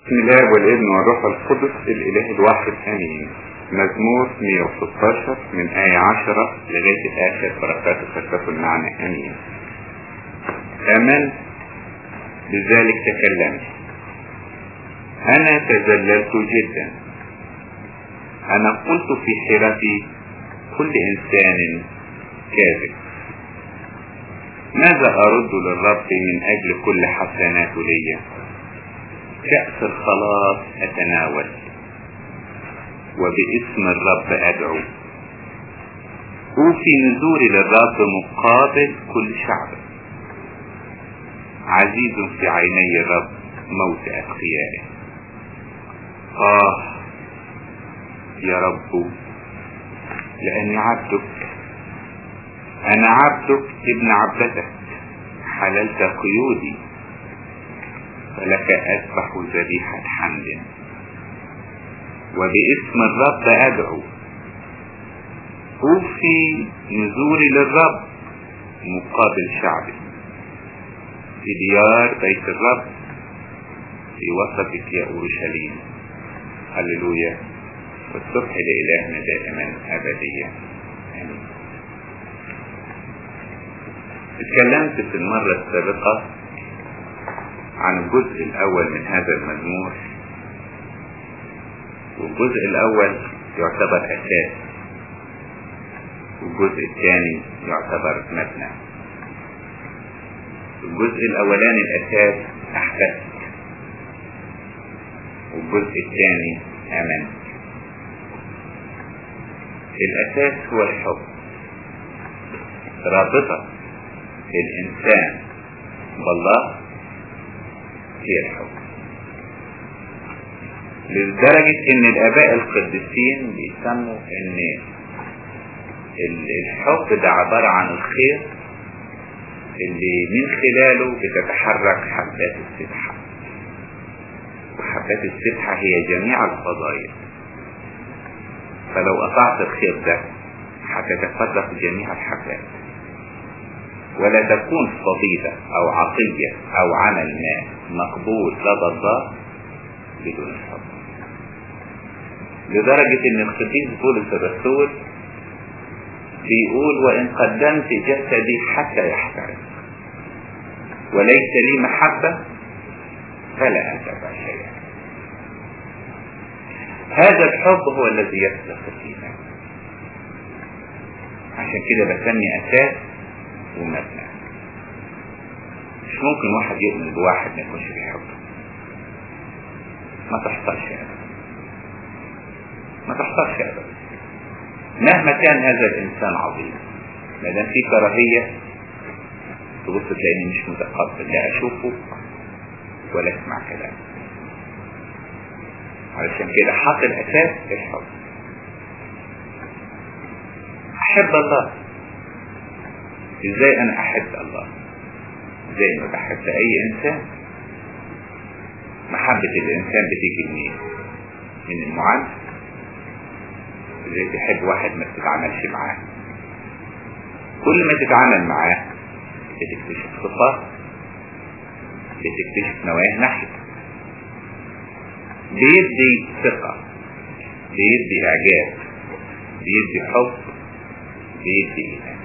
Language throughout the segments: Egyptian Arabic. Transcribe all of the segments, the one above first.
بسم الله والابن والروح القدس الاله الواحد امين مزمور 116 من آية 10 لغاية الآخر بركاته فتكن معنا امين آمنت بذلك تكلمت أنا تذللت جدا أنا قلت في حيرتي كل إنسان كاذب ماذا أرد للرب من أجل كل حسنات لي كأس الخلاص أتناول وباسم الرب أدعو أوفي نذوري للرب مقابل كل شعب عزيز في عيني الرب موت أتقيائه آه يا رب لأني عبدك أنا عبدك ابن عبدتك حللت قيودي فلك أذبح ذبيحة حمد وباسم الرب أدعو أوفي نذوري للرب مقابل شعبي في ديار بيت الرب في وسطك يا أورشليم هللويا والصبح لإلهنا دائما أبديا آمين اتكلمت في المرة السابقة عن الجزء الأول من هذا المزمور والجزء الأول يعتبر أساس والجزء الثاني يعتبر مبنى الجزء الأولاني الأساس أحدثت والجزء الثاني آمنت الأساس هو الحب رابطة الإنسان بالله هي الحب لدرجة ان الاباء القديسين بيسموا ان الحب ده عبارة عن الخير اللي من خلاله بتتحرك حبات السبحة وحبات السبحة هي جميع الفضائل فلو قطعت الخير ده هتتفرق جميع الحبات ولا تكون فضيلة او عطية او عمل ما مقبول لدى الله بدون الحب لدرجة ان القديس بولس الرسول بيقول وان قدمت جسدي حتى يحترق وليس لي محبة فلا أتبع شيئا هذا الحب هو الذي يسلك فينا عشان كده بسمي أساس ومبنى مش ممكن واحد يؤمن بواحد ما يكونش بيحبه ما تحصلش ابدا ما تحصلش ابدا مهما كان هذا الانسان عظيم ما دام في كراهيه تبص تلاقيني مش متقبل لا اشوفه ولا اسمع كلامه علشان كده حط الاساس الحب احب الله ازاي انا احب الله زي ما بحب اي انسان محبة الانسان بتيجي منين من المعاملة زي تحب واحد ما تتعاملش معاه كل ما تتعامل معاه بتكتشف صفات بتكتشف نوايا ناحيته بيدي ثقة بيدي اعجاب بيدي حب بيدي ايمان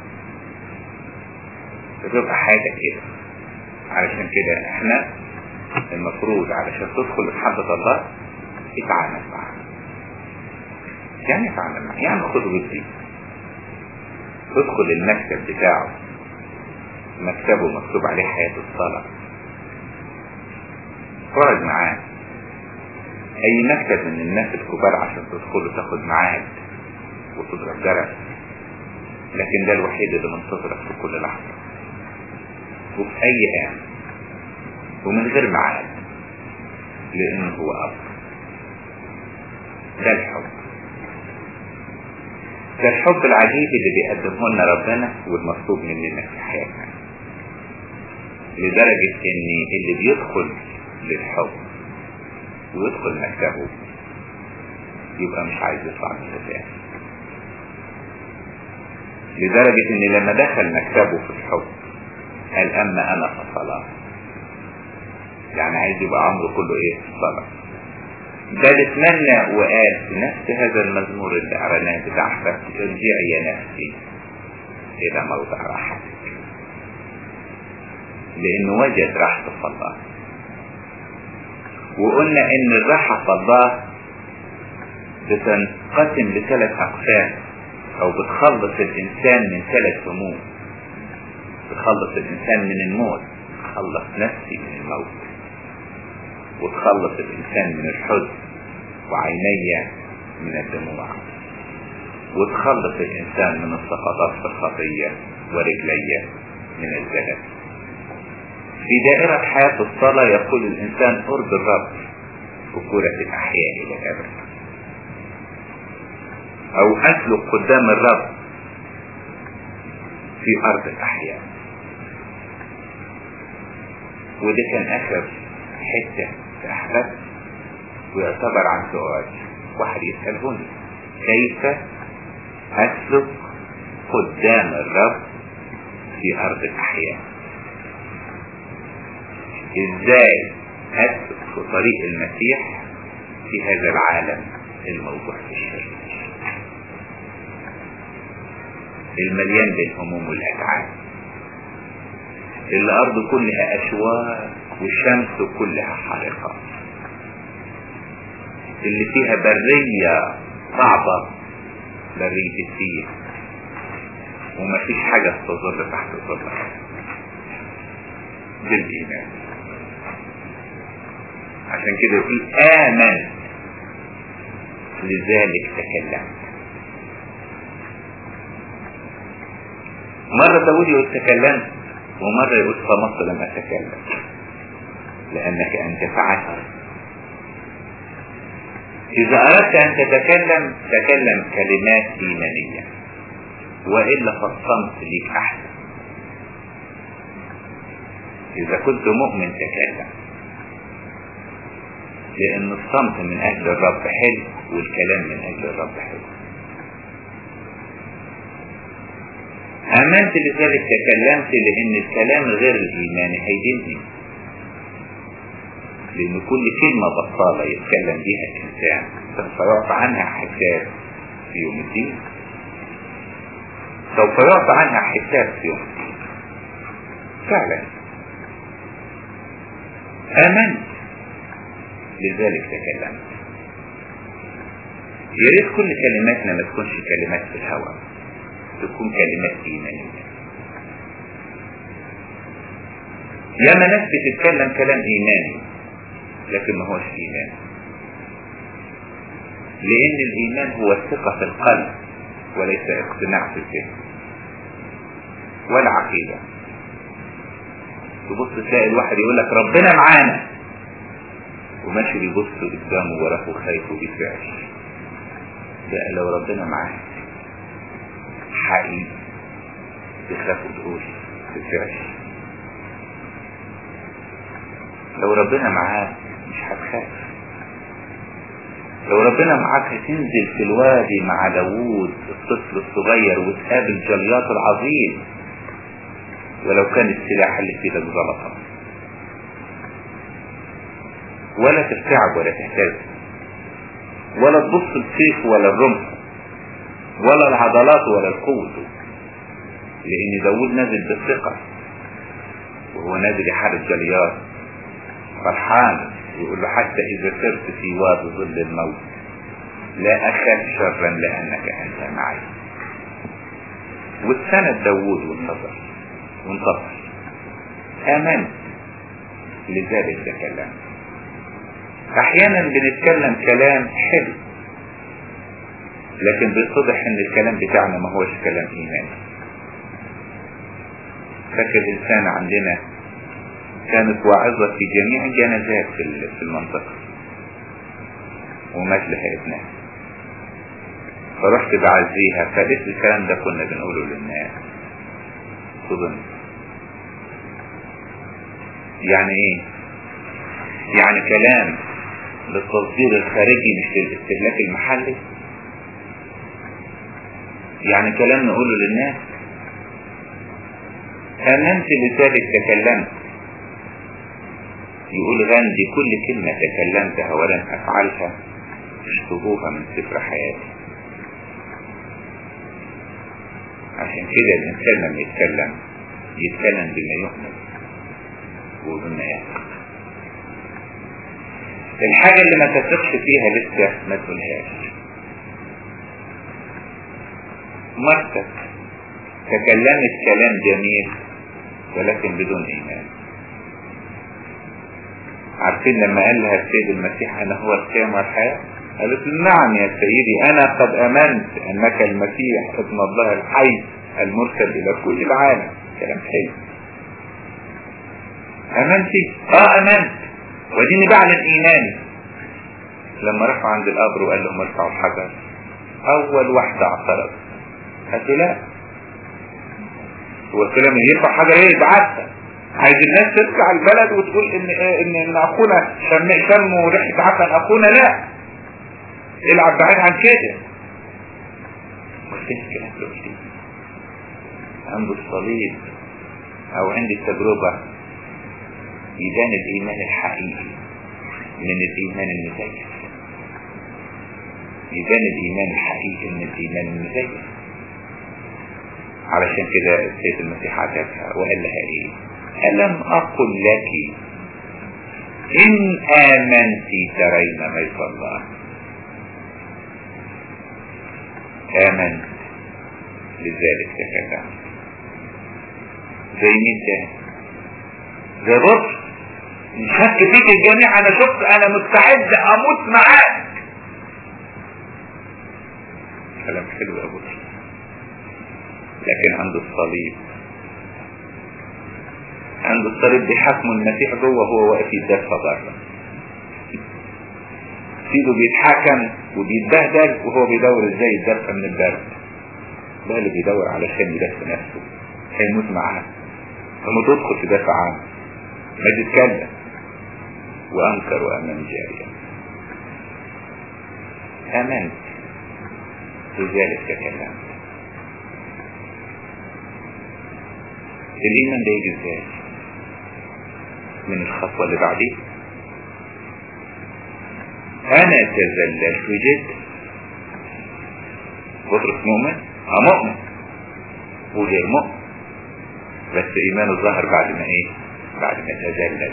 بتبقى حاجة كده علشان كده احنا المفروض علشان تدخل محبة الله اتعامل معاه يعني اتعامل معاه يعني خده بالدين تدخل المكتب بتاعه مكتبه مكتوب عليه حياة الصلاة اقعد معاه اي مكتب من الناس الكبار عشان تدخله تاخد معاد وتضرب جرس لكن ده الوحيد اللي منتظرك في كل لحظة وفي اي آن ومن غير معاد لانه هو اب ده الحب ده الحب العجيب اللي بيقدمه لنا ربنا والمطلوب مننا في حياتنا لدرجة ان اللي بيدخل للحب ويدخل مكتبه يبقى مش عايز يطلع من التاني لدرجة ان لما دخل مكتبه في الحب قال اما انا فصلاه يعني عايز يبقى عمره كله ايه صلاة بل اتمنى وقال في نفس هذا المزمور اللي قرناه بتاع ارجعي يا نفسي الى موضع راحتك لانه وجد راحة في الله وقلنا ان الراحة في الله بتنقسم لثلاث اقسام او بتخلص الانسان من ثلاث هموم بتخلص الانسان من الموت تخلص نفسي من الموت وتخلص الانسان من الحزن وعيني من الدموع وتخلص الانسان من السقطات في الخطية ورجلي من الزلل في دائرة حياة الصلاة يقول الانسان قرب الرب وكرة الاحياء الى الابد او اسلك قدام الرب في ارض الاحياء وده كان اخر حتة في احباب ويعتبر عن سؤال واحد يسألهني كيف اسلك قدام الرب في ارض الاحياء ازاي اسلك في طريق المسيح في هذا العالم الموضوع في الشر المليان بالهموم والأتعاب الأرض كلها أشواك والشمس كلها حارقة اللي فيها برية صعبة برية السير ومفيش حاجة تظل تحت ظلها بالإيمان عشان كده يقول آمن لذلك تكلمت مرة داود يقول تكلمت ومرة يقول صمت لم أتكلم لأنك أنت فعلت إذا أردت أن تتكلم تكلم كلمات إيمانية وإلا فالصمت ليك أحسن إذا كنت مؤمن تكلم لأن الصمت من أجل الرب حلو والكلام من أجل الرب حلو آمنت لذلك تكلمت لأن الكلام غير الإيماني هيدلني لأن كل كلمة بطالة يتكلم بها الإنسان سوف يعطى عنها حساب في يوم الدين سوف يعطى عنها حساب في يوم الدين فعلا آمنت لذلك تكلمت يا ريت كل كلماتنا ما تكونش كلمات في الهوى تكون كلمات إيمانية ياما ناس بتتكلم كلام إيماني لكن ما هوش إيمان لأن الإيمان هو الثقة في القلب وليس اقتناع في الذهن ولا عقيدة تبص تلاقي الواحد يقول لك ربنا معانا وماشي بيبص قدامه وراه خايف وبيترعش لا لو ربنا معاك حقيقي تخاف وتقول تترعش لو ربنا معاك مش هتخاف لو ربنا معاك هتنزل في الوادي مع داوود الطفل الصغير وتقابل جليات العظيم ولو كان السلاح اللي في ايدك زلطه ولا ترتعب ولا تهتز ولا تبص السيف ولا الرمح ولا العضلات ولا القوة لان داود نازل بالثقة وهو نازل يحارب جليات فرحان يقول له حتى اذا سرت في وادي ظل الموت لا اخاف شرا لانك انت معي واتسند داود وانتصر وانتصر امنت لذلك تكلمت احيانا بنتكلم كلام حلو لكن بيتضح ان الكلام بتاعنا ما هوش كلام ايماني فاكر انسان عندنا كانت واعظة في جميع الجنازات في المنطقة ومات لها ابنها فرحت بعزيها فقالت الكلام ده كنا بنقوله للناس صدمت يعني ايه يعني كلام للتصدير الخارجي مش للاستهلاك المحلي يعني كلام نقوله للناس آمنت لذلك تكلمت يقول غاندي كل كلمة تكلمتها ولم أفعلها اشطبوها من سفر حياتي عشان كده الإنسان لما يتكلم يتكلم بما يؤمن وبما يثق الحاجة اللي ما تثقش فيها لسه ما تقولهاش مرتك تكلمت كلام جميل ولكن بدون إيمان عارفين لما قال لها السيد المسيح أنا هو القيام والحياة قالت له نعم يا سيدي أنا قد أمنت أنك المسيح ابن الله الحي المرسل إلى كل العالم كلام حلو أمنتي؟ آه أمنت وديني بعلن إيماني لما رفع عند القبر وقال لهم ارفعوا الحجر أول واحدة اعترض قالت له لا هو الكلام اللي يرفع حجر ايه يبعتها عايز الناس ترجع البلد وتقول ان ان, إن اخونا شم شم ريحه عفن اخونا لا العب بعيد عن كده وفين الكلام ده عند الصليب او عند التجربة يبان الايمان الحقيقي من الايمان المزيف يبان الايمان الحقيقي من الايمان المزيف علشان كده السيد المسيح عاتبها وقال لها ايه ألم أقل لك إن آمنت ترين مجد الله آمنت لذلك تكلمت زي مين تاني زي بص نشك فيك الجميع انا شفت انا مستعد اموت معاك كلام حلو يا بطرس لكن عند الصليب عند الصليب بيحاكموا المسيح جوه وهو واقف يتدفى بره سيده بيتحاكم وبيتبهدل وهو بيدور ازاي يتدفى من البرد ده اللي بيدور علشان يدفى نفسه هيموت معاه فما تدخل تدافع عنه ما تتكلم وانكر وامام جاريا امنت لذلك تكلمت الايمان ده يجي ازاي من الخطوه اللي بعديه انا تذللت جدا بطرس مؤمن اه مؤمن وغير مؤمن بس ايمانه ظهر بعد ما ايه بعد ما تذلل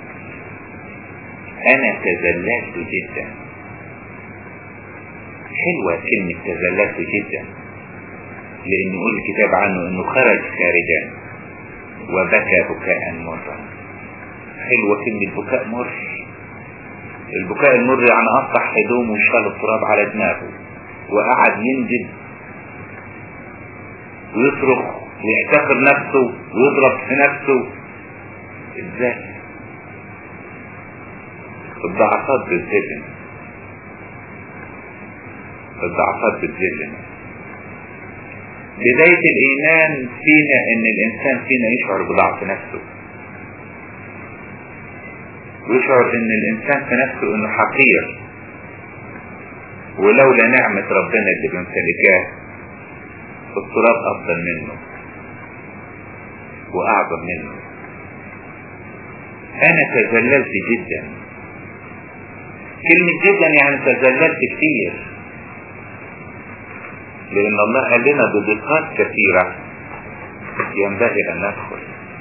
انا تذللت جدا حلوة كلمة تذللت جدا لان يقول الكتاب عنه انه خرج خارجا وبكى بكاء مرا حلوة كلمة بكاء مر البكاء المر يعني قطع هدومه وشال التراب على دماغه وقعد يندب ويصرخ ويحتقر نفسه ويضرب في نفسه ازاي الضعفات بتذلنا الضعفات بتذلنا بداية الإيمان فينا إن الإنسان فينا يشعر بضعف نفسه ويشعر إن الإنسان في نفسه إنه حقير ولولا نعمة ربنا اللي بيمتلكاه التراب أفضل منه وأعظم منه أنا تذللت جدا كلمة جدا يعني تذللت كثير لأن الله قال لنا بضيقات كثيرة ينبغي أن ندخل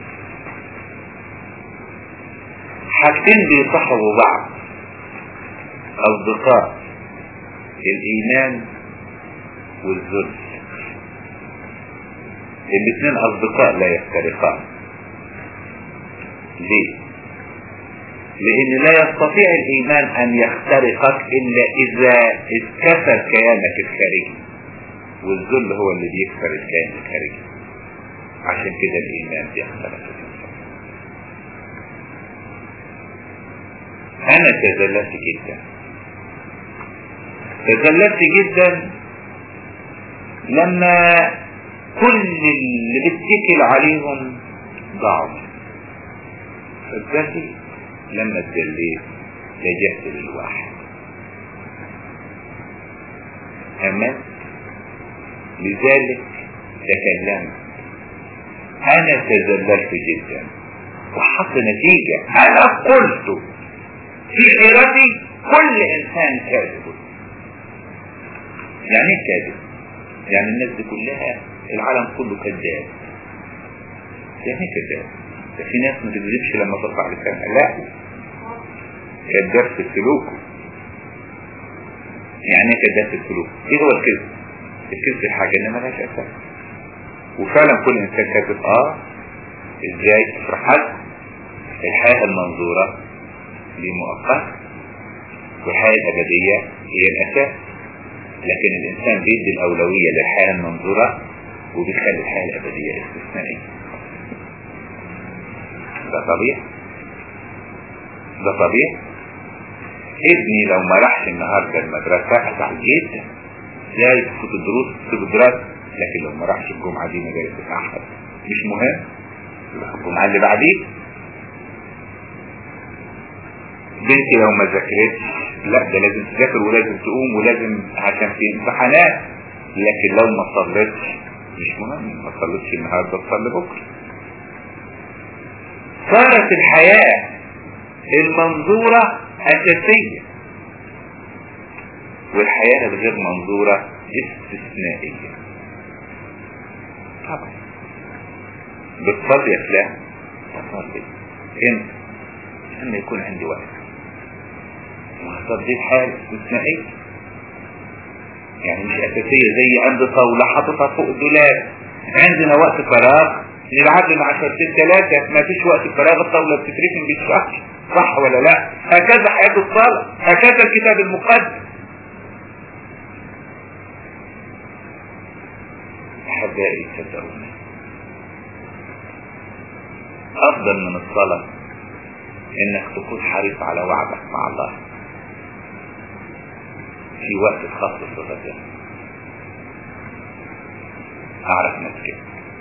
حاجتين بيصحبوا بعض أصدقاء الإيمان والذل الاثنين أصدقاء لا يفترقان ليه؟ لأن لا يستطيع الإيمان أن يخترقك إلا إذا اتكسر كيانك الخارجي والذل هو اللي بيكسر الكيان الخارجي عشان كده الإيمان بيختلف أنا تذللت جدا تذللت جدا لما كل اللي بتكل عليهم ضعف فالذاتي لما اتدليت لجأت للواحد أمت لذلك تكلمت أنا تذللت جدا وحط نتيجة انا قلت في غيرتي كل انسان كاذب يعني ايه كاذب يعني الناس دي كلها العالم كله كذاب يعني ايه كذاب ده في ناس ما تكذبش لما ترفع لسانها لا كذاب في السلوك يعني ايه كذاب في السلوك ايه هو الكذب الكذب الحاجة اللي ملهاش اساس وفعلا كل انسان كذب اه ازاي افرح الحياة المنظورة دي مؤقتة والحياة الأبدية هي الأساس لكن الإنسان بيدي الأولوية للحياة المنظورة وبيخلي الحياة الأبدية استثنائية ده طبيعي ده طبيعي ابني لو ما راحش النهارده المدرسة هزعل جدا ازاي تفوت الدروس تفوت الدراسة لكن لو ما راحش الجمعة دي مجال تتأخر مش مهم الجمعة اللي بعديه بنتي لو ما ذاكرتش لا ده لازم تذاكر ولازم تقوم ولازم عشان في امتحانات لكن لو ما صليتش مش مهم ما صليتش النهارده تصلي بكره صارت الحياة المنظورة أساسية والحياة الغير منظورة استثنائية طبعا بتصلي يا فلان بصلي امتى لما يكون عندي وقت وهتصدي الحالة استثنائية يعني مش أساسية زي عند طاولة حاططها فوق الدولاب عندنا وقت فراغ نلعب لنا عشرتين ثلاثة ما فيش وقت فراغ الطاولة بتتركن بالشهر صح ولا لا هكذا حياة الصلاة هكذا الكتاب المقدس أحبائي صدقوني أفضل من الصلاة إنك تكون حريص على وعدك مع الله في وقت تخصص لربنا أعرف ناس كده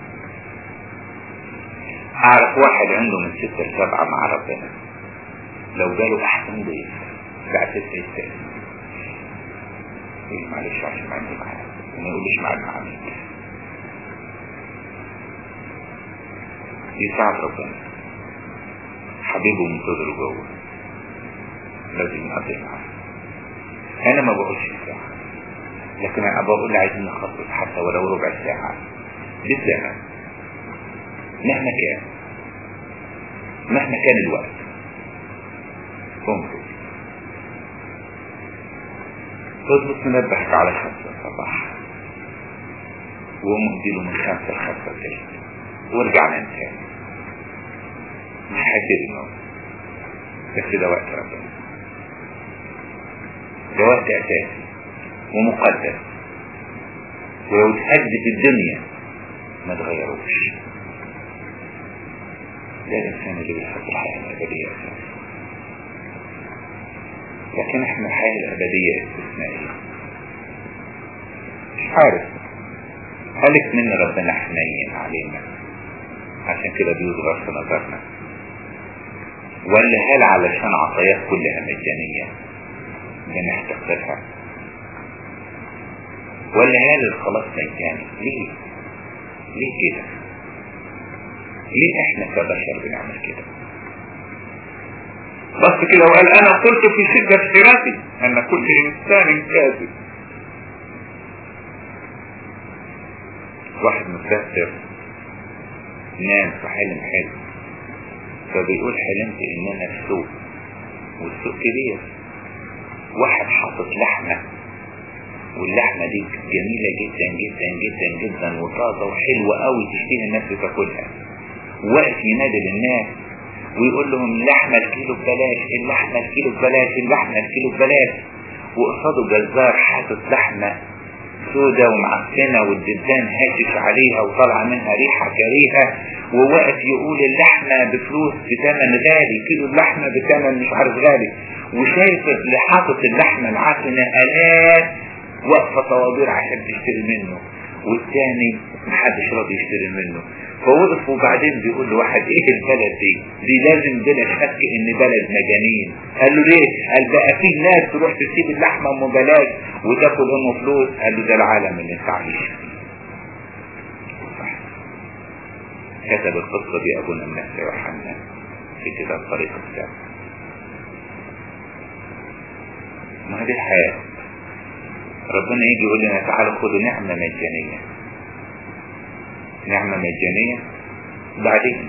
أعرف واحد عنده من ستة لسبعة مع ربنا لو جاله أحسن ضيف بعد ستة يستاهل يقول معلش عشان عندي معاه وما يقوليش معاه معاه يساعد ربنا حبيبه منتظره جوه لازم يقضي معاه انا ما بقولش ساعة لكن انا بقول عايزين نخصص حتى ولو ربع ساعة بالساعة مهما كان مهما كان الوقت انظر تظبط منبهك على خمسة الصباح وقوم اديله من خمسة لخمسة الليل وارجع نام تاني مش هيبتدي النوم بس ده وقت ربنا ده وقت اساسي ومقدس ولو اتهد في الدنيا ما تغيروش ده الانسان اللي بيحب الحياة الابدية اساسا لكن احنا الحياة الابدية استثنائية مش عارف هلك من ربنا حنين علينا عشان كده بيصغر في نظرنا ولا هل علشان عطاياه كلها مجانية بنحتقرها ولا هل الخلاص مجاني ليه ليه كده ليه احنا كبشر بنعمل كده بس كده وقال انا قلت في شدة حيرتي ان كل انسان كاذب واحد مفسر نام في حلم حلم فبيقول حلمت ان انا في سوق والسوق كبير واحد حاطط لحمة واللحمة دي جميلة جدا جدا جدا جدا وطازة وحلوة قوي تشتهي الناس تاكلها واقف ينادي للناس ويقول لهم اللحمة الكيلو ببلاش اللحمة الكيلو ببلاش اللحمة الكيلو ببلاش وقصاده جزار حاطط لحمة سودة ومعفنة والدبان هاشش عليها وطلع منها ريحة كريهة وواقف يقول اللحمة بفلوس بثمن غالي كيلو اللحمة بثمن مش عارف غالي وشايف اللي حاطط اللحمة العفنة آلاف واقفة طوابير عشان تشتري منه والتاني محدش راضي يشتري منه فوقف وبعدين بيقول له واحد ايه البلد دي دي لازم بلا شك ان بلد مجانين قال له ليه قال بقى في ناس تروح تسيب اللحمه ام بلاش وتاكل ام فلوس قال له ده العالم اللي انت عايش فيه صح كتب القصه دي ابونا الناس يوحنا نفسي كده الطريق السابق ما هذه الحياة ربنا يجي يقول لنا تعالوا خدوا نعمة مجانية نعمة مجانية بعدين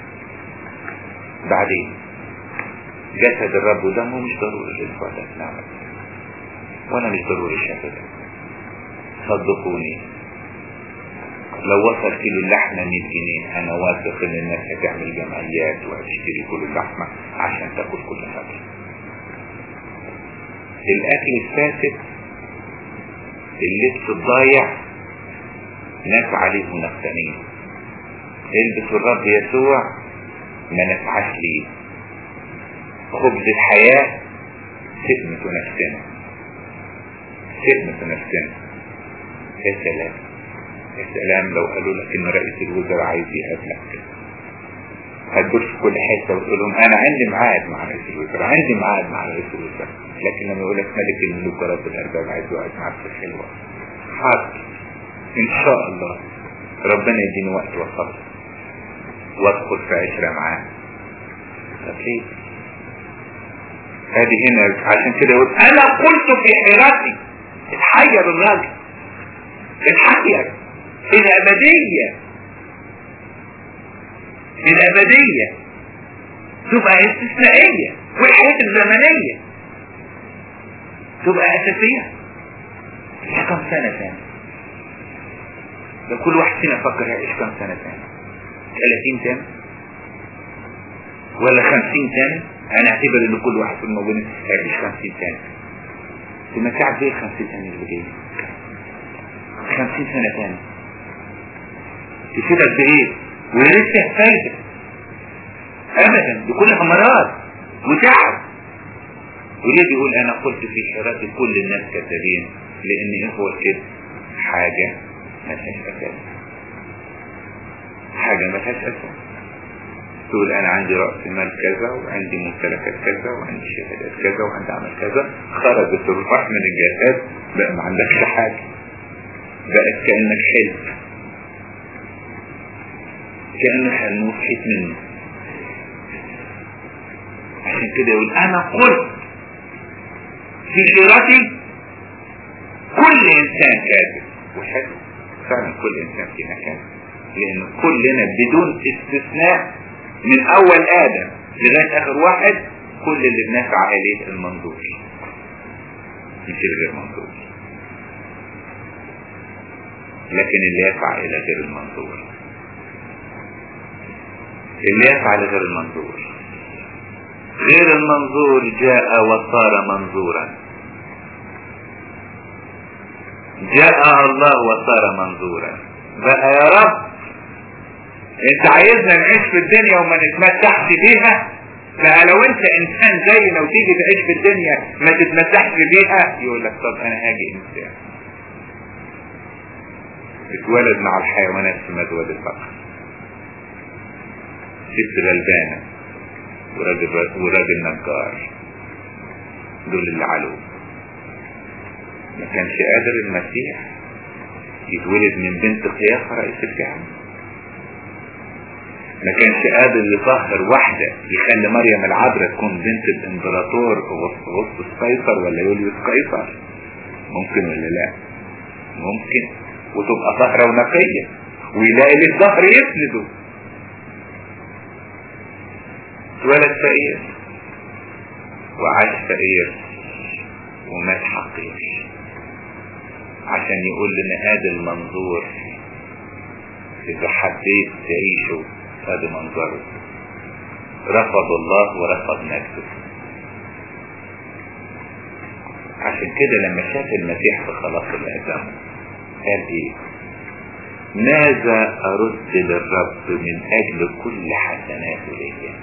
بعدين جسد الرب ودمه مش ضروري للفعل نعمة وانا مش ضروري الشهادة صدقوني لو وصل كيلو اللحمة 100 جنيه انا واثق ان الناس هتعمل جمعيات وهتشتري كل اللحمة عشان تاكل كل حاجة الاكل الفاسد اللبس الضايع ناس عليه نفسانين البس الرب يسوع ما نسعاش ليه خبز الحياة خدمة نفسنا خدمة نفسنا يا سلام يا سلام لو قالوا لك ان رئيس الوزراء عايز يقابلك هتدور في كل حته وتقول لهم انا عندي ميعاد مع رئيس الوزراء عندي ميعاد مع رئيس الوزراء لكن لما يقول لك ملك الملوك ورب الارباب عايز يقعد معاك في الحلوه حاضر ان شاء الله ربنا يديني وقت وصبر وادخل في عشره معاه طب ليه؟ هذه هنا عشان كده يقول انا قلت في حيرتي اتحير الراجل اتحير الابديه الابديه تبقى استثنائيه والحياه الزمنيه تبقى اساسيه يا كم سنه ثانيه ده كل واحد فينا فكر يعيش كم سنه ثانيه 30 سنه ولا 50 سنه انا اعتبر ان كل واحد في الموجودين هيعيش 50 سنه تمتعك بايه 50 سنه اللي جايه 50 سنه ثانيه تفيدك بايه ولسه فايدة ابدا دي كلها مرض وتعب وليه بيقول انا قلت في حيرتي كل الناس كذابين لان ايه هو الكذب حاجة ملهاش اساس حاجة ملهاش اساس تقول انا عندي رأس مال كذا وعندي ممتلكات كذا وعندي شهادات كذا وعندي عمل كذا خرجت الروح من الجهاز بقى ما عندكش حاجة بقت كأنك حلم كأنه حلم وصحيت منه عشان كده يقول انا قلت في خيرتي كل انسان كاذب وحلو فعلا كل انسان فينا كاذب لان كلنا بدون استثناء من اول ادم لغايه اخر واحد كل اللي بنسعى اليه المنظور مش الغير منظور لكن اللي يسعى الى غير المنظور اللي يسعى لغير المنظور غير المنظور جاء وصار منظورا جاء الله وصار منظورا بقى يا رب انت عايزنا نعيش في الدنيا وما نتمتعش بيها بقى لو انت انسان زينا وتيجي تعيش في الدنيا ما تتمتعش بيها يقول لك طب انا هاجي انسان اتولد مع الحيوانات في مزود البقر ست غلبانة وراجل وراجل نجار دول اللي علوه ما كانش قادر المسيح يتولد من بنت قيافة رئيس الكهنة ما كانش قادر يطهر واحدة يخلي مريم العذراء تكون بنت الامبراطور اغسطس قيصر ولا يوليوس قيصر ممكن ولا لا ممكن وتبقى طاهرة ونقية ويلاقي للظهر يسنده اتولد فقير وعاش فقير ومات حقير عشان يقول لنا هذا المنظور اذا حبيت تعيشه هذا منظره رفض الله ورفض نفسه عشان كده لما شاف المسيح في خلاص الأدم قال ايه ماذا أرد للرب من أجل كل حسناته ليا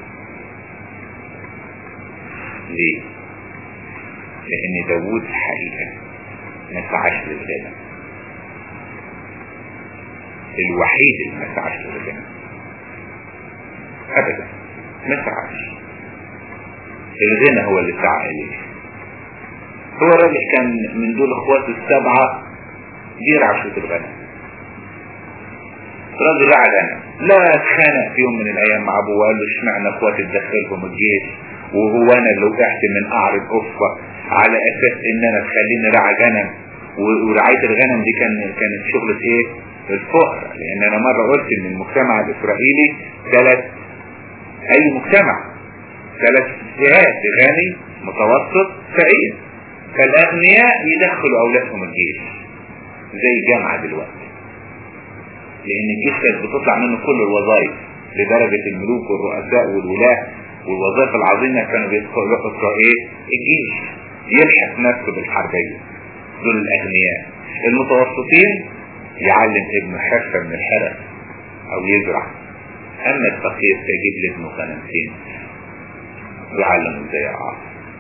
ليه لأن داوود حقيقة ما سعاش للغنى الوحيد اللي ما سعاش للغنى أبدا ما سعاش الغنى هو اللي سعى إليه هو راجل كان من دول اخواته السبعة بيرعى شوط الغنم راجل رعى غنم لا اتخانق في يوم من الايام مع ابوه وقال له اشمعنى اخواتي تدخلهم الجيش وهو انا اللي وقعت من قعر القفة على اساس ان انا تخليني رعى غنم ورعاية الغنم دي كان كانت شغلة ايه الفقر لان انا مرة قلت ان المجتمع الاسرائيلي ثلاث اي مجتمع ثلاث فئات غني متوسط فقير فالاغنياء يدخلوا اولادهم الجيش زي الجامعة دلوقتي لان الجيش كانت بتطلع منه كل الوظائف لدرجة الملوك والرؤساء والولاة والوظائف العظيمة كانوا بيدخلوا ايه الجيش يلحق نفسه بالحربية دول الاغنياء المتوسطين يعلم ابنه حرفة من الحرف او يزرع اما الفقير فيجيب لابنه غنمتين ويعلمه ازاي يعرف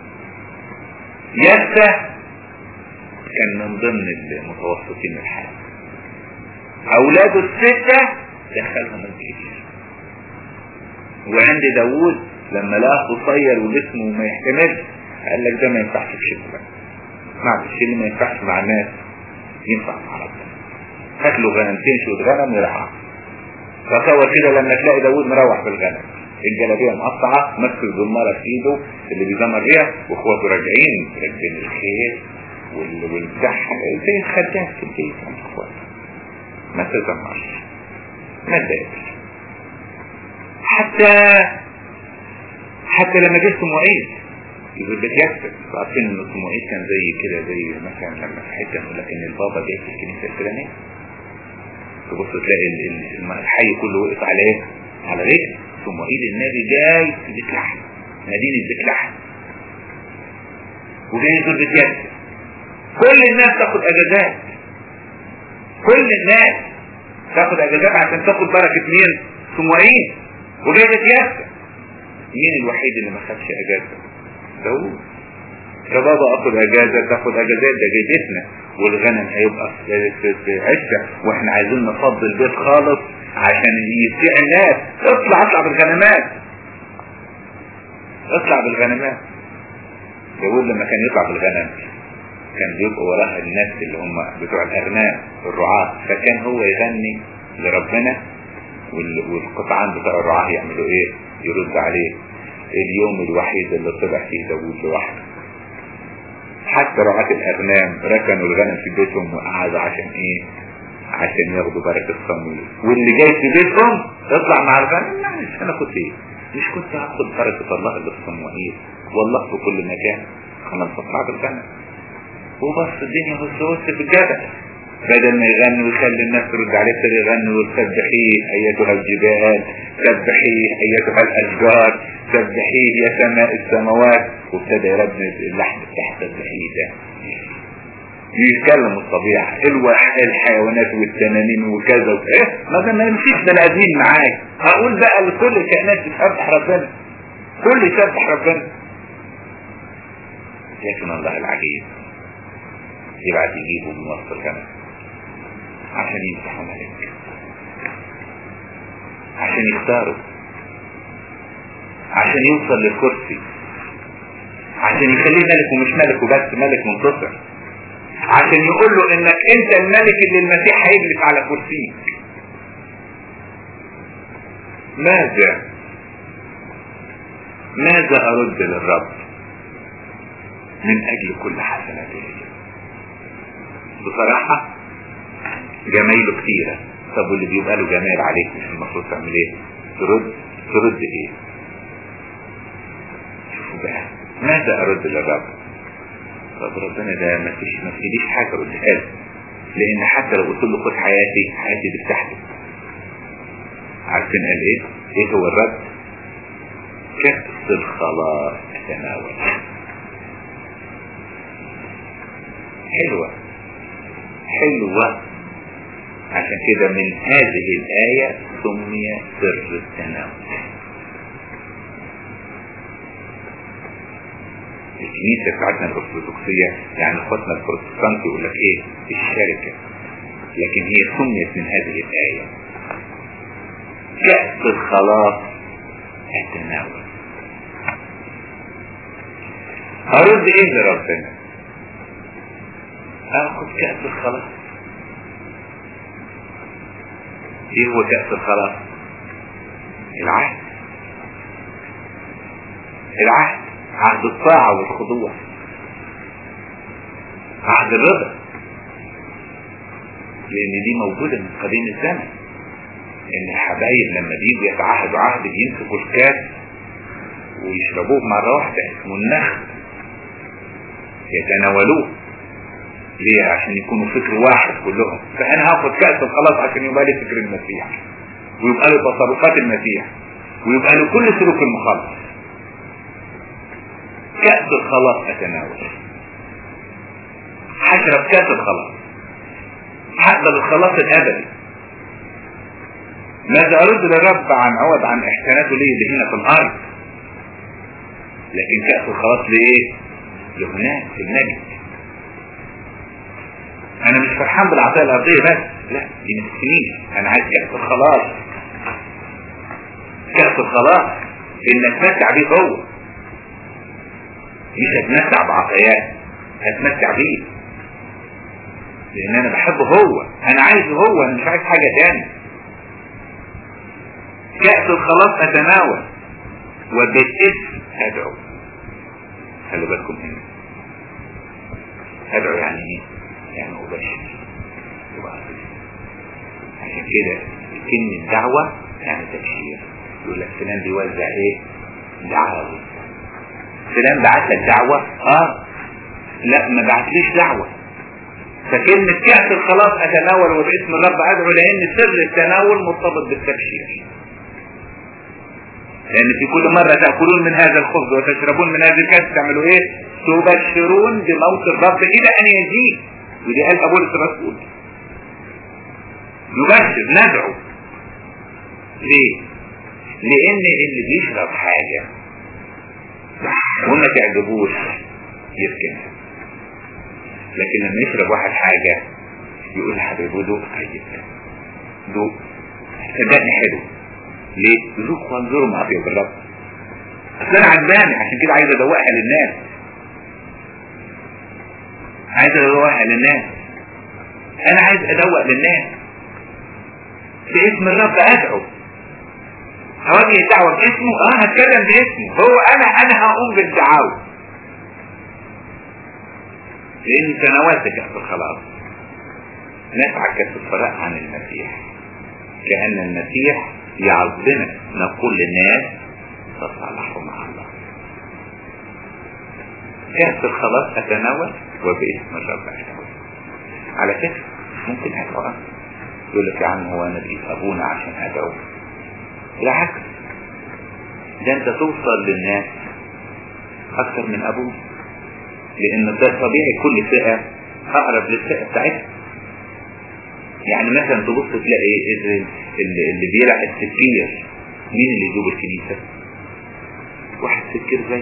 يسى كان من ضمن المتوسطين الحال اولاده الستة دخلهم الجيش وعند داوود لما لقاه قصير وجسمه ما يحتملش قال لك ده ما ينفعش في شغلك معلش اللي ما ينفعش مع الناس ينفع مع ربنا هات له غنمتين شوط غنم يرعاه تصور كده لما تلاقي داوود مروح بالغنم الجلابيه مقطعه ماسك الزماره في ايده اللي بيزمر بيها واخواته راجعين راكبين الخيل والبتاع زي الخدام في البيت عند اخواته ما تزمرش ما تضايقش حتى حتى لما جه معيد يقول لك يكتب عارفين ان معيد كان زي كده زي مثلا لما في حته يقول لك ان البابا جاي في الكنيسه الفلانيه تبص تلاقي الحي كله وقف على ايه؟ على رجل ثم عيد النبي جاي في بيت لحم مدينه بيت لحم وجاي يزور بيت يكتب كل الناس تاخد اجازات كل الناس تاخد اجازات عشان تاخد بركه مين؟ ثم عيد وجاي بيت يكتب مين الوحيد اللي ما خدش اجازه داوود يا بابا اخد اجازه تاخد اجازات ده جدتنا والغنم هيبقى في عشه واحنا عايزين نفضي البيت خالص عشان يسيع الناس اطلع اطلع بالغنمات اطلع بالغنمات داوود لما كان يطلع بالغنم كان بيبقوا وراها الناس اللي هم بتوع الاغنام الرعاة فكان هو يغني لربنا والقطعان بتوع الرعاة يعملوا ايه يرد عليه اليوم الوحيد اللي طلع فيه داوود لوحده حتى رعاة الأغنام ركنوا الغنم في بيتهم وقعدوا عشان إيه؟ عشان ياخدوا بركة صمويل واللي جاي في بيتهم يطلع مع الغنم لا مش أنا كنت إيه؟ مش كنت هاخد بركة الله اللي في صموئيل والله في كل مكان خلاص اطلع بالغنم وبص الدنيا بص بص في الجبل بدل ما يغني ويخلي الناس ترد عليه ابتدى يغني وتسبحيه ايتها الجبال سبحيه ايتها الاشجار سبحيه يا سماء السماوات وابتدى يرد اللحن تحت سبحيه ده يتكلم الطبيعة الحيوانات والتنانين وكذا ايه ما ما يمشيش بني ادمين معايا هقول بقى لكل الكائنات بتسبح ربنا كل يسبح ربنا لكن الله العجيب يبعت يجيبه من وسط الغنم عشان يمسحوا ملك عشان يختاروا عشان يوصل للكرسي عشان يخليه ملك ومش ملك وبس ملك منتصر عشان يقول له انك انت الملك اللي المسيح هيجلس على كرسيك ماذا ماذا ارد للرب من اجل كل حسناته بصراحة جمايله كتيرة طب واللي بيبقى له جمال عليك مش المفروض تعمل ايه ترد ترد ايه شوفوا بقى ماذا ارد للرب طب ربنا ده ما فيش ما فيش حاجة ردها له لان حتى لو قلت له خد حياتي حياتي دي بتاعتك عارفين قال ايه ايه هو الرد كأس الخلاص تناول حلوة حلوة عشان كده من هذه الآية سمي سر التناول الكنيسة بتاعتنا الأرثوذكسية يعني اخواتنا البروتستانت يقول لك ايه الشركة لكن هي سميت من هذه الآية كأس الخلاص التناول أرد ايه لربنا اخد كأس الخلاص ايه هو كأس الخلاص العهد العهد عهد الطاعة والخضوع عهد الرضا لان دي موجودة من قديم الزمن ان الحبايب لما بيجوا يتعهدوا عهد بيمسكوا الكاس ويشربوه مرة واحدة اسمه النخل يتناولوه ليه عشان يكونوا فكر واحد كلهم فانا هاخد كأس الخلاص عشان يبقى لي فكر المسيح ويبقى له تصرفات المسيح ويبقى له كل سلوك المخلص كأس الخلاص اتناول هشرب كأس الخلاص هقبل الخلاص الابدي ماذا ارد للرب عن عوض عن احساناته لي اللي هنا في الارض لكن كأس الخلاص لايه لهناك في المجد انا مش فرحان بالعطايا الارضية بس لا دي ما تكفينيش انا عايز كأس الخلاص كأس الخلاص ان اتمتع بيه هو مش اتمتع بعطاياه اتمتع بيه لان انا بحبه هو انا عايزه هو انا مش عايز حاجة تاني كأس الخلاص اتناول وبالاسم ادعو خلي بالكم هنا ادعو يعني ايه يعني ابشر عشان كده كلمة دعوة يعني تبشير يقول لك فلان بيوزع ايه دعوة فلان بعت لك دعوة اه لا ما بعتليش دعوة فكلمة كأس الخلاص اتناول وباسم الرب ادعو لان سر التناول مرتبط بالتبشير لان في كل مرة تأكلون من هذا الخبز وتشربون من هذا الكاس تعملوا ايه تبشرون بموت الرب الى ان يجيء ودي قال ابولس الرسول نبشر ندعو ليه لان اللي بيشرب حاجة وما تعجبوش يركنها لكن لما يشرب واحد حاجة يقول لحبيبه دوق طيب دوق صدقني حلو ليه؟ ذوق وانظروا ما اطيب الرب اصل انا عجباني عشان كده عايز ادوقها للناس عايز ادوقها للناس انا عايز ادوق للناس باسم الرب ادعو هواجه الدعوة باسمه اه هتكلم باسمه هو انا انا هقوم بالدعاوى لان تناولت كأس الخلاص نسعى كأس الفراء عن المسيح كأن المسيح يعظنا نقول للناس تصالحوا مع الله كأس الخلاص أتناول وباسم الرب أتناول على فكرة ممكن أدعو يقول لك يا عم هو أنا بقيت أبونا عشان أدعو بالعكس ده أنت توصل للناس أكثر من أبوه لأن ده طبيعي كل فئة أقرب للفئة بتاعتها يعني مثلا تبص تلاقي اللي, اللي بيلعب السكير مين اللي يجوب الكنيسة واحد سكير زي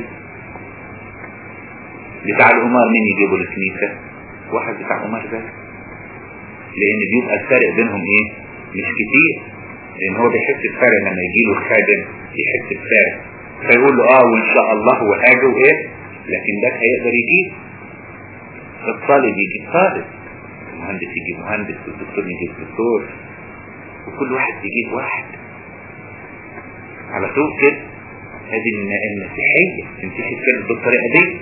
بتاع القمار مين يجيبه الكنيسة واحد بتاع قمار زي لان بيبقى الفرق بينهم ايه مش كتير لان هو بيحس بفرق لما يجي له الخادم يحس بفرق فيقول له اه وان شاء الله وحاجه وايه لكن ده هيقدر يجيب الطالب يجيب طالب المهندس يجيب مهندس والدكتور يجيب دكتور وكل واحد يجيب واحد على طول كده هذه المسيحية المسيحية كانت بالطريقة دي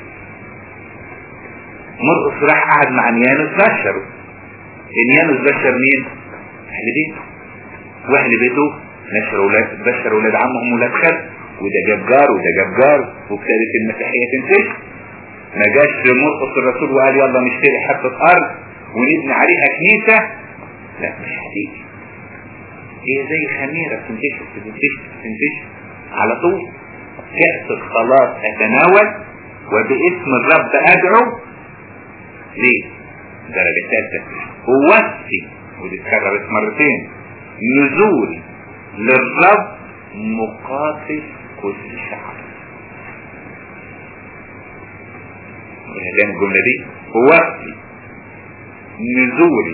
مرقس راح قعد مع نيانوس بشره نيانوس بشر مين؟ أهل بيته وأهل بيته نشر أولاد بشر أولاد عمهم ولاد خال وده جاب جار وده جاب جار وابتدت المسيحية تنتشر ما جاش مرقس الرسول وقال يلا نشتري حتة أرض ونبني عليها كنيسة لا مش هتيجي هي زي خميرة بتنتشر بتنتشر بتنتشر على طول كأس الخلاص أتناول وباسم الرب أدعو ليه؟ درجة ثالثة ووفي ودي اتكررت مرتين نزول للرب مقاتل كل شعب وهذه الجملة دي ووفي نزولي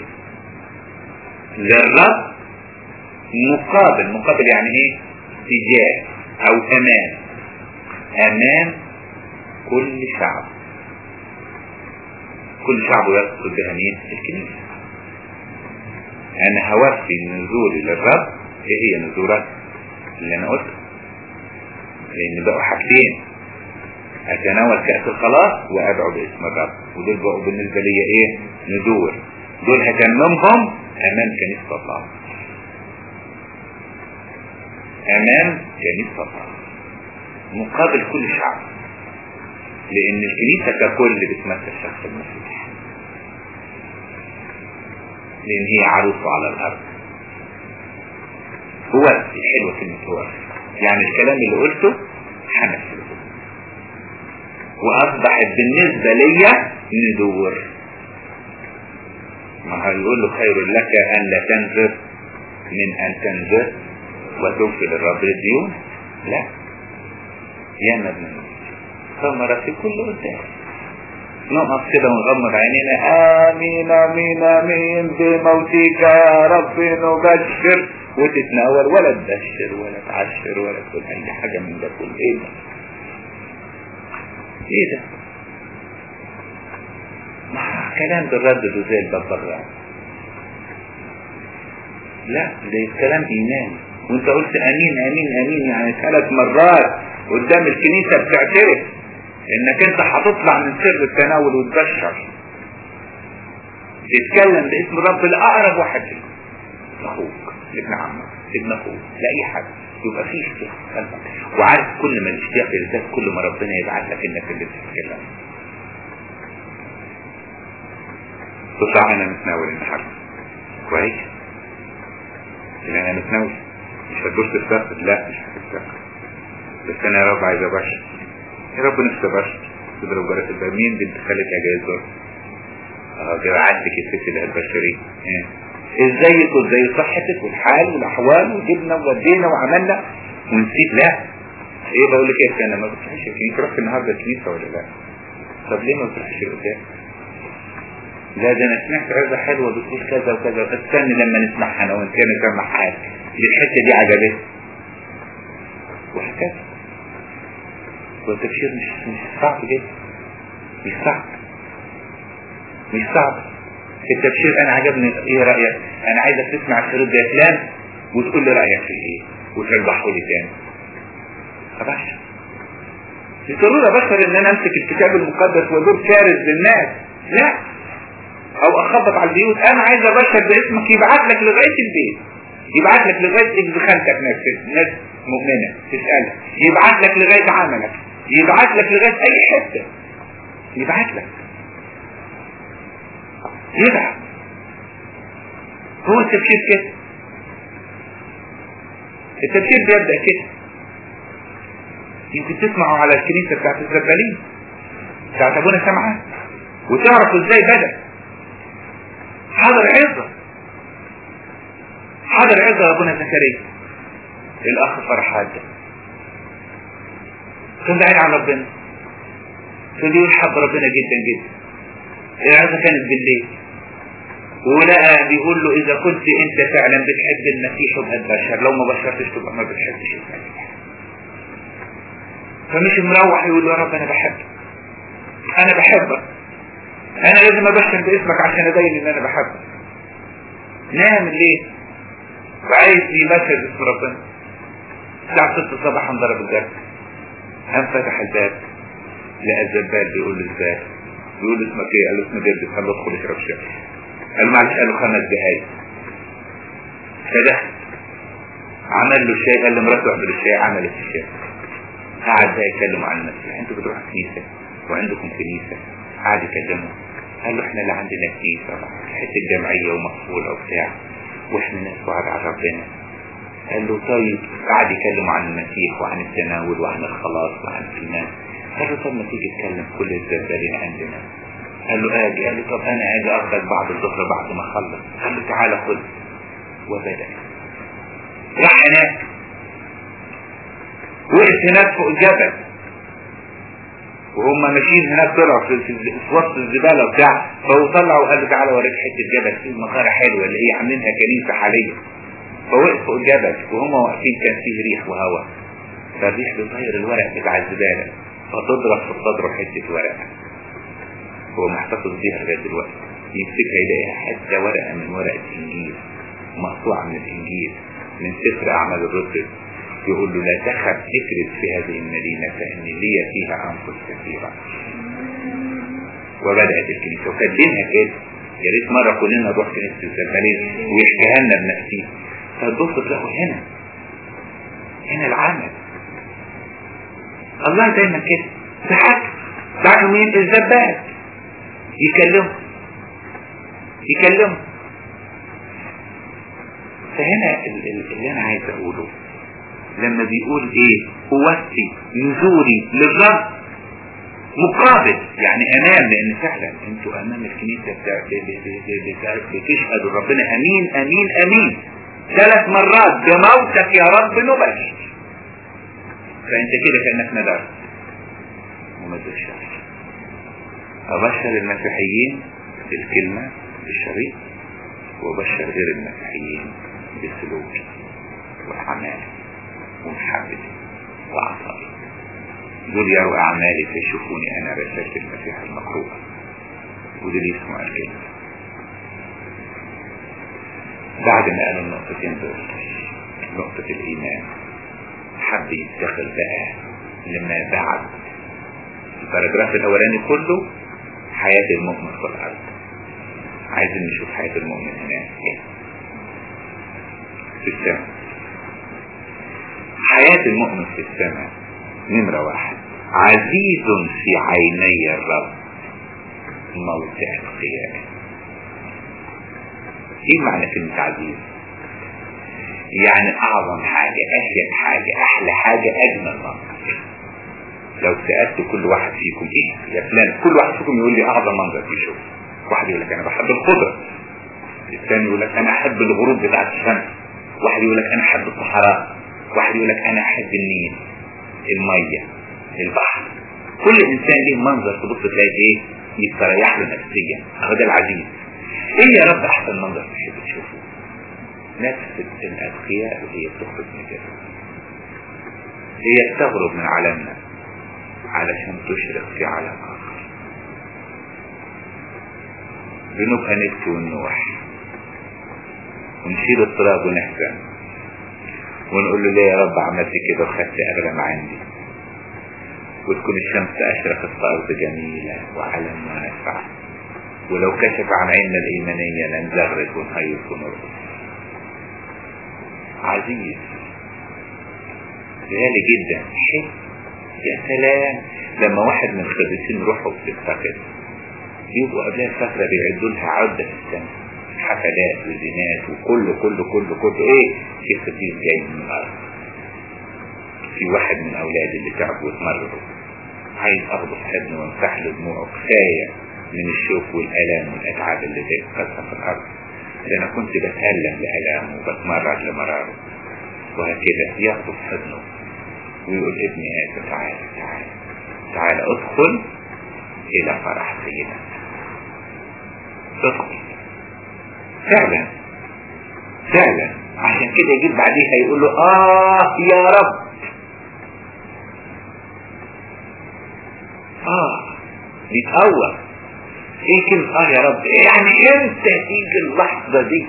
للرب مقابل مقابل يعني ايه تجاه او امام امام كل شعب كل شعب يقصد بها مين الكنيسة انا هوفي نزولي للرب ايه هي نزولات اللي انا قلت لان بقوا حاجتين اتناول كأس الخلاص وادعو باسم الرب ودول بقوا بالنسبة لي ايه نزول دول هتممهم امام كنيسة الله امام كنيسة الله مقابل كل شعب لان الكنيسة ككل بتمثل شخص المسيح لان هي عروسه على الارض هو حلوة كلمة هو يعني الكلام اللي قلته حنفذه واصبحت بالنسبة ليا ندور ما هيقول له خير لك ان لا تنذر من ان تنذر وتغفر الرب الديون لا يا مبنى ثمرة في كل قدام نقف كده ونغمض عينينا امين امين امين بموتك يا رب نبشر وتتناول ولا تبشر ولا تعشر ولا تقول اي حاجة من ده كله ايه ده ايه ده كلام بالردد وزي الببغاء لا ده كلام ايمان وانت قلت امين امين امين يعني ثلاث مرات قدام الكنيسة بتعترف انك انت هتطلع من سر التناول وتبشر تتكلم باسم الرب الاقرب واحد فيكم اخوك ابن عمك ابن اخوك لاي حد يبقى في اشتياق في قلبك وعارف كل ما الاشتياق يزداد كل ما ربنا يبعت لك انك اللي تتكلم تطلع انا متناول النهارده كويس اللي انا متناول مش هتدوس تستغفر لا مش هتستغفر بس انا يا رب عايز ابشر يا رب نفسي ابشر تضرب جرس الباب مين بنت خالتها جاي تزور اه كده عندك الست اللي هتبشريه ازيك وازاي صحتك والحال والاحوال وجبنا وودينا وعملنا ونسيت لا ايه بقول لك ايه انا ما بتروحش الكنيسه رحت النهارده الكنيسه ولا لا طب ليه ما بتروحش القدام لا ده انا سمعت عظه حلوه بتقول كذا وكذا استنى لما نسمعها انا وانت نسمع حاجه دي الحته دي عجبتني وهكذا والتبشير مش مش صعب جدا مش صعب مش صعب التبشير انا عجبني ايه رايك انا عايزك تسمع الشريط ده فلان وتقول لي رايك في ايه وترجحه لي تاني ابشر مش ضروري ابشر ان انا امسك الكتاب المقدس وادور كارث للناس لا او اخبط على البيوت انا عايز ابشر باسمك يبعت لك لغايه البيت يبعت لك لغايه ابن خالتك ناس ناس مؤمنه تسالها يبعت لك لغايه عملك يبعت لك لغايه اي حته يبعت لك يبعت هو التبشير كده التبشير بيبدأ كده يمكن تسمعوا على الكنيسة بتاعت الزبالين بتاعت ابونا سمعان وتعرفوا ازاي بدأ حضر عظة حضر عظة ابونا زكريا الاخ فرحات ده كان بعيد عن ربنا كان بيقول حب ربنا جدا جدا العظة كانت بالليل ولقى بيقول له اذا كنت انت فعلا بتحب المسيح وبقى تبشر لو ما بشرتش تبقى ما بتحبش المسيح فمش مروح يقول له يا رب انا بحبك انا بحبك انا لازم ابشر باسمك عشان ابين ان انا بحبك نام الليل وعايز يبشر باسم ربنا الساعة 6 صباحا ضرب الجرس قام فتح الباب لقى الزبال بيقول له ازاي بيقول له اسمك ايه قال له اسمي جدك قال له ادخل اشرب شاي قال له معلش قال له خمس دقايق فدخل عمل له شاي قال لمراته اعمل الشاي عملت الشاي قعد بقى يتكلم عن المسيح انتوا بتروحوا كنيسه وعندكم كنيسه قعد يكلمه قال له احنا اللي عندنا كنيسه حته جمعيه ومقفوله وبتاع واحنا ناس بعاد عن ربنا قال له طيب قعد يكلم عن المسيح وعن التناول وعن الخلاص وعن الايمان قال له طب ما تيجي تكلم كل الزبالين عندنا قال له اجي قال له طب انا اجي اخدك بعد الظهر بعد ما اخلص قال له تعالى خد وبدأ راح هناك وقف هناك فوق الجبل وهم ماشيين هناك طلعوا في, في, في وسط الزباله وبتاع فهو طلع وقال له تعالى اوريك حته جبل فيه مغاره حلوه اللي هي عاملينها كنيسه حاليا فوقف فوق الجبل وهم واقفين كان فيه ريح وهواء فالريح بيطير الورق بتاع الزباله فتضرب في صدره حته ورقه هو محتفظ بيها لغايه دلوقتي يمسكها يلاقيها حته ورقه من ورقه الانجيل مقطوعة من الإنجيل من سفر أعمال الرسل يقول له لا تخف اكرز في هذه المدينة فإن لي فيها أنفس كثيرة وبدأت الكنيسة وكاتبينها كده يا ريت مرة كلنا نروح كنيسة الزبالين ويحكيها لنا بنفسي فتبص تلاقوا هنا هنا العمل الله دايما كده ساعات ساعات مين الزبال يكلمه يكلمه فهنا اللي انا عايز اقوله لما بيقول ايه اوصي نزوري للرب مقابل يعني امام لان فعلا انتوا امام الكنيسه بتشهدوا ربنا امين امين امين ثلاث مرات بموتك يا رب نبشر فانت كده كانك ندرت وما تبشرش ابشر المسيحيين بالكلمه بالشريط وابشر غير المسيحيين بالسلوك واعمال ومحبتي وعطائي دول يروا أعمالي فيشوفوني أنا رسالة المسيح المقروءة ودول يسمعوا الكلمة بعد ما قالوا النقطتين دول نقطة الإيمان حب يتدخل بقى لما بعد الباراجراف الأولاني كله حياة المؤمن في الأرض عايزين نشوف حياة المؤمن هناك في السماء حياة المؤمن في السماء نمرة واحد عزيز في عيني الرب موضع القيامة ايه معنى كلمة عزيز يعني اعظم حاجة اهيب حاجة احلى حاجة اجمل منظر لو سألت كل واحد فيكم ايه يا فلان كل واحد فيكم يقول لي اعظم منظر بيشوف واحد يقول لك انا بحب الخضرة الثاني يقول لك انا احب الغروب بتاعت الشمس واحد يقول لك انا احب الصحراء واحد يقول لك انا احب النيل المية البحر كل انسان ليه منظر تبص تلاقي ايه يستريح له نفسيا هو ده العزيز ايه يا رب احسن منظر تحب تشوفه نفس الاتقياء هي بتخرج من كده هي بتغرب من عالمنا علشان تشرق في عالم اخر بنبقى نبكي ونوح ونشيل التراب ونحزن ونقول له ليه يا رب عملت كده وخدت اغلى ما عندي وتكون الشمس اشرقت في ارض جميلة وعلم واسع ولو كشف عن عيننا الايمانية لنزغرق ونهيص ونرقص عزيز غالي جدا حلو يا سلام لما واحد من الخريجين روحه بتفتقد يبقوا قبلها فترة بيعدوا لها عدة في السنة حفلات وزينات وكله كله كله كله ايه في خطير جاي من الارض في واحد من اولادي اللي تعبوا واتمرروا عايز اخده في حضنه وامسح له دموعه كفايه من الشوك والالام والاتعاب اللي بيتكسر في الارض ده انا كنت بتألم لالامه وبتمرر لمراره وهكذا ياخده في حضنه ويقول ابني هذا تعالى تعالى تعالى ادخل الى فرح سيدك ادخل فعلا فعلا عشان كده يجيب بعديها يقول له اه يا رب اه بيتقوى ايه كلمة اه يا رب يعني امتى تيجي اللحظة دي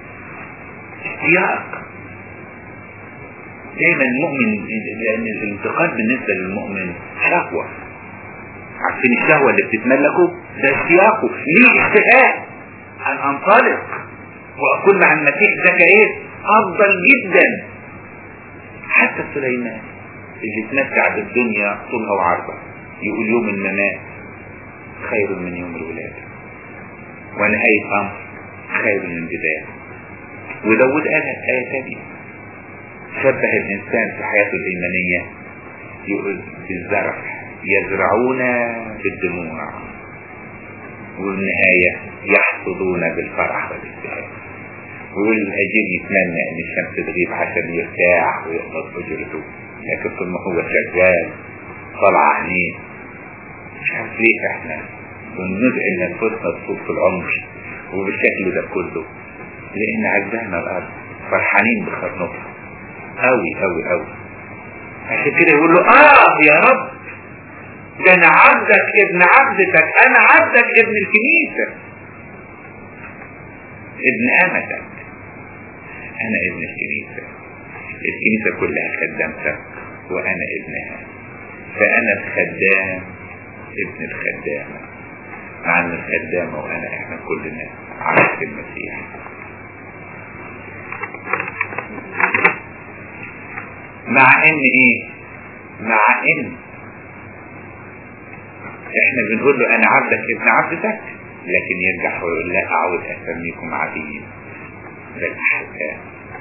اشتياق دايما المؤمن لان الانتقاد بالنسبة للمؤمن شهوة عارفين الشهوة اللي بتتملكه ده اشتياقه ليه اشتهاء ان انطلق واكون مع المسيح ده ايه افضل جدا حتى سليمان اللي اتمتع بالدنيا طولها وعرضها يقول يوم الممات خير من يوم الولادة ونهاية امر خير من بداية وداود قالها في آية تانية شبه الإنسان في حياته الإيمانية يقول بالزرع يزرعون بالدموع والنهاية يحصدون بالفرح والابتهاج ويقول الهجين يتمنى ان الشمس تغيب عشان يرتاح ويقبض اجرته لكن طول ما هو شغال طلع عينيه مش عارف ليه احنا بندعي لانفسنا الصوت في العمر وبالشكل ده كله لان عجبانا الارض فرحانين بخرنطها قوي قوي قوي عشان كده يقول له اه يا رب ده انا عبدك ابن عبدتك انا عبدك ابن الكنيسة ابن امتك انا ابن الكنيسة الكنيسة كلها خدامتك وانا ابنها فانا الخدام ابن الخدامة مع ان الخدامة وانا احنا كلنا عبد المسيح مع ان ايه مع ان احنا بنقول له انا عبدك ابن عبدتك لكن يرجع ويقول لا اعود اسميكم عبيد بل احباء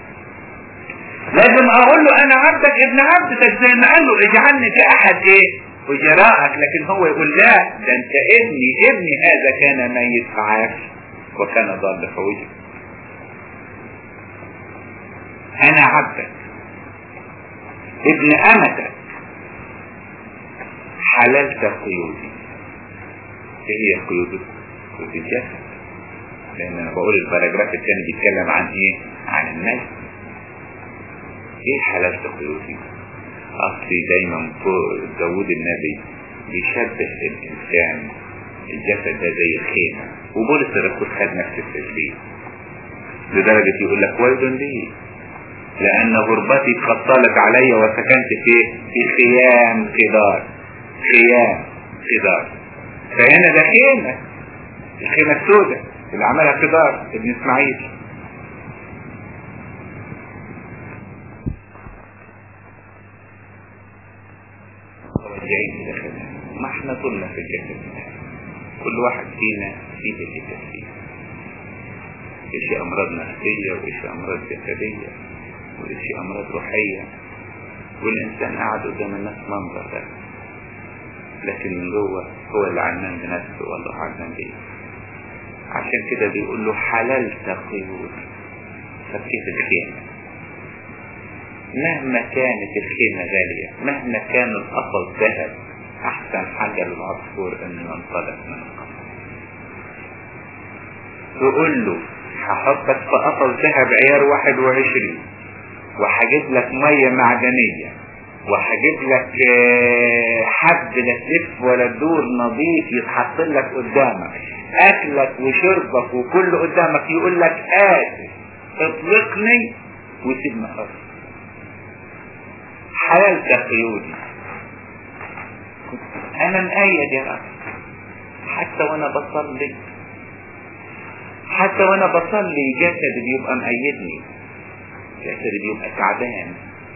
لازم اقول له انا عبدك ابن عبدتك زي ما قال له اجعلني كاحد ايه وجراءك لكن هو يقول لا ده انت ابني ابني هذا كان ميت فعاش وكان ضال فوجد انا عبدك ابن امتك حللت قيودي ايه هي قيود قيود الجسد لان انا بقول الباراجراف الثاني بيتكلم عن ايه عن النجم ايه حللت قيودي اصلي دايما داود النبي بيشبه الانسان الجسد ده زي الخيمة وبولس الرسول خد نفس التشبيه لدرجة يقول لك ويل لي لأن غربتي قد طالت علي وسكنت في في خيام خضار خيام خضار فهنا ده خيمة الخيمة السوداء اللي عملها خضار ابن اسماعيل راجعين الى خدمة ما احنا طولنا في الجسد كل واحد فينا فيه اللي فيه إشي أمراض نفسية وإشي أمراض جسدية وإشي أمراض روحية والإنسان قاعد قدام الناس منظر ده لكن من جوه هو اللي علمان بنفسه والله علمان بيه عشان كده بيقول له حللت قيود فكيف الخيمة مهما كانت الخيمة غالية مهما كان القفص ذهب أحسن حاجة للعصفور إنه ينطلق من القفص تقول له هحطك في قفص ذهب عيار واحد وعشرين وهجيب لك مية معدنية وهجيب لك حد لا تلف ولا تدور نظيف يتحط لك قدامك اكلك وشربك وكل قدامك يقول لك آت اطلقني وسيبني خلاص حللت قيودي انا مقيد يا رب حتى وانا بصلي حتى وانا بصلي جسدي بيبقى مقيدني جسدي بيبقى تعبان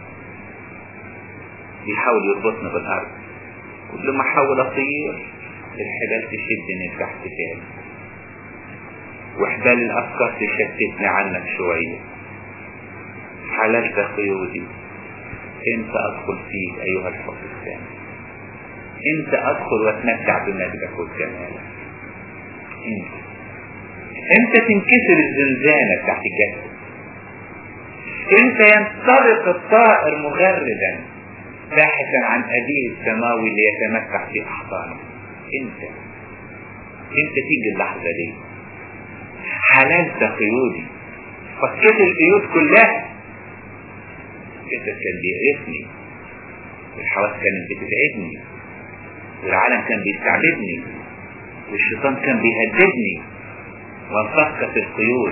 بيحاول يربطني بالارض كل ما احاول اطير الحبال تشدني تحت تاني وحبال الافكار تشتتني عنك شوية حللت قيودي امتى ادخل فيك ايها الحب الثاني امتى ادخل واتمتع بمجدك وجمالك امتى امتى تنكسر الزنزانة بتاعت الجسد امتى ينطلق الطائر مغردا باحثا عن ابيه السماوي ليتمتع في احضانه امتى امتى تيجي اللحظة دي حللت قيودي فكيت القيود كلها الجسد كان بيقرفني والحواس كانت بتتعبني والعالم كان بيستعبدني والشيطان كان بيهددني وانفكت القيود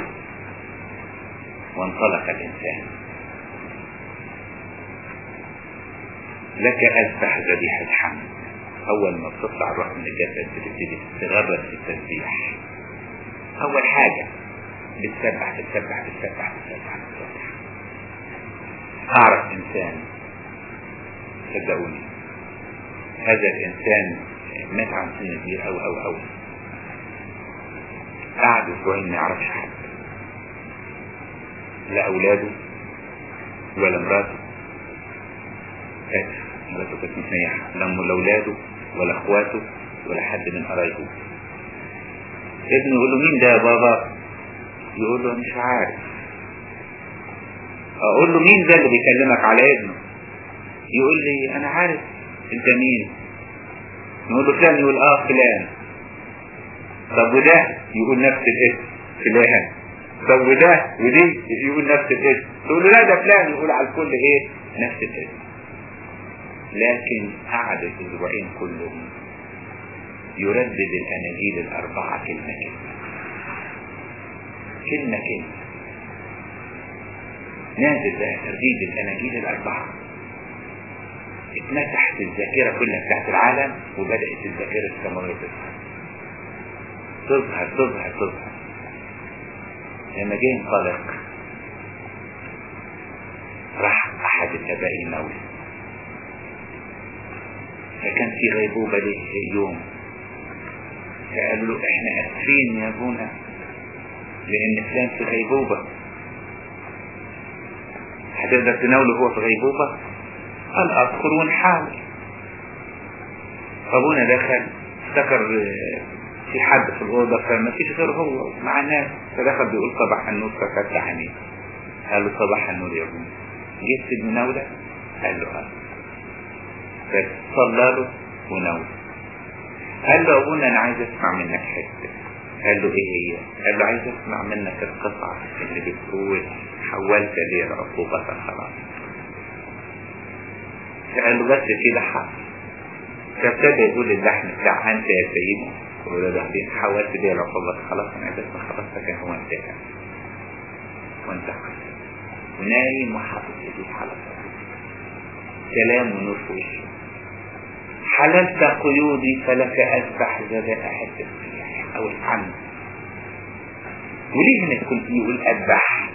وانطلق الإنسان لك أذبح ذبيحة حمد أول ما بتطلع الروح من الجسد بتبتدي تتغرس في التسبيح أول حاجة بتسبح بتسبح بتسبح بتسبح بتسبح أعرف إنسان صدقوني هذا الإنسان مات عن سن كبير أو أو أو قعد أسبوعين ما يعرفش حد لا أولاده ولا مراته آسف مراته كانت مسيحة لا أولاده ولا إخواته ولا حد من قرايبه ابنه يقول له مين ده يا بابا يقول له مش عارف اقول له مين ده اللي بيكلمك على ابنه يقول لي انا عارف انت مين نقول له فلان يقول اه فلان طب وده يقول نفس الاسم فلان طب وده ودي يقول نفس الاسم تقول له لا ده فلان يقول على الكل ايه نفس الاسم لكن قعد الاسبوعين كلهم يردد الاناجيل الاربعه كلمه كلمه كلمه كلمه نازل بقى ترديد الاناجيل الاربعه اتمسحت الذاكره كلها بتاعت العالم وبدات الذاكره السماويه تظهر تظهر تظهر تظهر لما جه ينطلق راح احد الاباء المولى فكان في غيبوبة ليه يوم فقال له احنا اسفين يا ابونا لان فلان في غيبوبة هتقدر تناوله هو في غيبوبة قال اذكر ونحاول ابونا دخل افتكر في حد في الأوضة فما فيش غير هو مع الناس فدخل بيقول صباح النور ففتح عينيه قال له صباح النور يا ابونا جيت في المناولة قال له اه فصلى له ونوم قال له ابونا انا عايز اسمع منك حته قال له ايه هي قال له عايز اسمع منك القطعه اللي بتقول حولت لي عقوبة خلاص قال له بس كده حق فابتدى يقول اللحن بتاع انت يا سيدي وده بعدين حولت لي العقوبة خلاص انا عايز اسمع خلاص كان هو انتهى وانتهى ونايم وحاطط ايديه على كلام ونور في وشه حللت قيودي فلك أذبح ذبائح التسبيح أو الحمد وليه هنا يكون يقول أذبح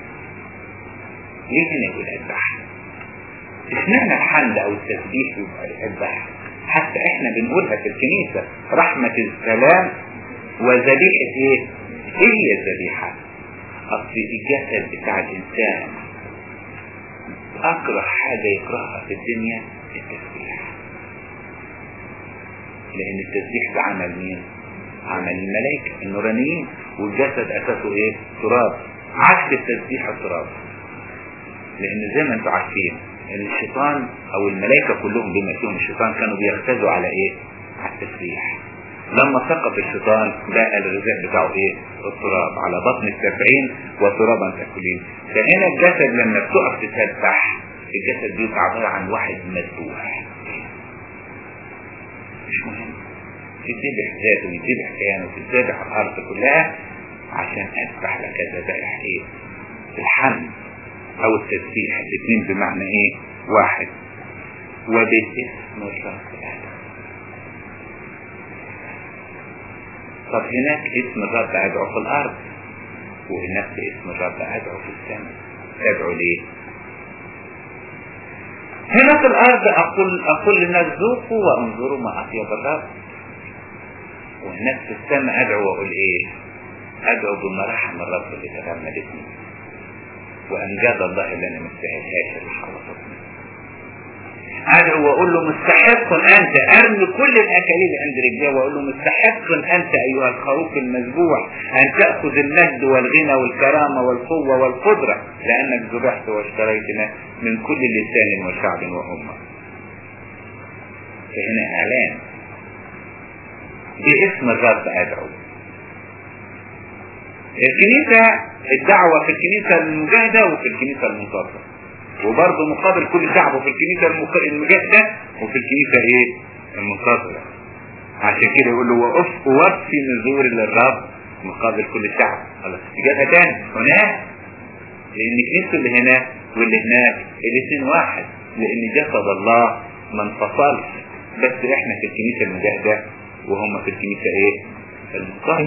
ليه هنا يقول أذبح اشمعنى الحمد أو التسبيح يبقى أذبح حتى احنا بنقولها في الكنيسة رحمة السلام وذبيحة ايه ايه هي الذبيحة اصل الجسد بتاع الانسان اكره حاجة يكرهها في الدنيا التسبيح لان التسبيح ده عمل مين عمل الملائكة النورانيين والجسد اساسه ايه تراب عكس التسبيح التراب لان زي ما انتم عارفين ان الشيطان او الملائكة كلهم بما فيهم الشيطان كانوا بيرتدوا على ايه على التسبيح لما سقط الشيطان بقى الغذاء بتاعه ايه التراب على بطن السبعين وترابا تاكلين فهنا الجسد لما بتقف تسبح الجسد بيبقى عبارة عن واحد مذبوح مش مهم تذبح ذاته ويذبح كيانه وتذبح الارض كلها عشان اذبح لك ذبائح ايه الحمد او التسبيح الاثنين بمعنى ايه واحد وباسم الرب الادم طب هناك اسم الرب ادعو في الارض وهناك اسم الرب ادعو في السماء ادعو ليه هنا في الارض اقول اقول للناس ذوقوا وانظروا ما اطيب الرب وهناك في السماء ادعو واقول ايه ادعو بمراحم الرب اللي تغمدتني وامجاد الله اللي انا مستحقهاش اللي حرصتني ادعو واقول له مستحق انت ارمي كل الاكاليل عند رجليه واقول له مستحق انت ايها الخروف المذبوح ان تاخذ المجد والغنى والكرامه والقوه والقدره لانك ذبحت واشتريتنا من كل لسان وشعب وامه فهنا اعلان باسم الرب ادعو الكنيسة الدعوة في الكنيسة المجاهدة وفي الكنيسة المنتصرة وبرضه مقابل كل شعبه في الكنيسة المجاهدة وفي الكنيسة ايه المنتصرة عشان كده يقول له وقف وفي نزور للرب مقابل كل شعب خلاص جابها تاني هناك لان الكنيسة اللي هنا واللي هناك الاثنين واحد لان جسد الله ما انفصلش بس احنا في الكنيسة المجاهدة وهم في الكنيسة ايه المنتصرة